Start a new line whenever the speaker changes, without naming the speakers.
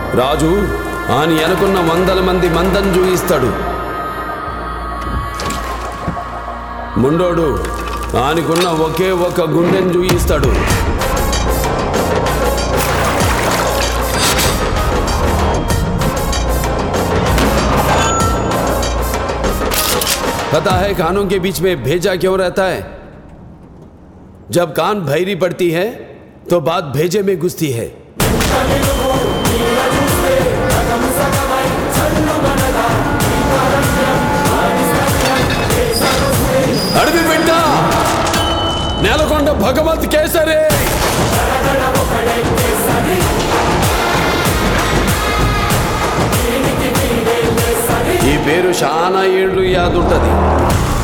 రాజు ఆని అనుకున్న వందల మంది మందం చూయిస్తాడు ముండోడు ఆనికున్న ఒకే ఒక గుండెని చూయిస్తాడు पता है कानों के बीच में भेजा क्यों रहता है जब कान भैरी पड़ती है तो बात भेजे में घुसती है అడవి బిడ్డ నెలకొండ భగవత్ కేసరే ఈ పేరు చాలా ఏళ్ళు యాదుంటది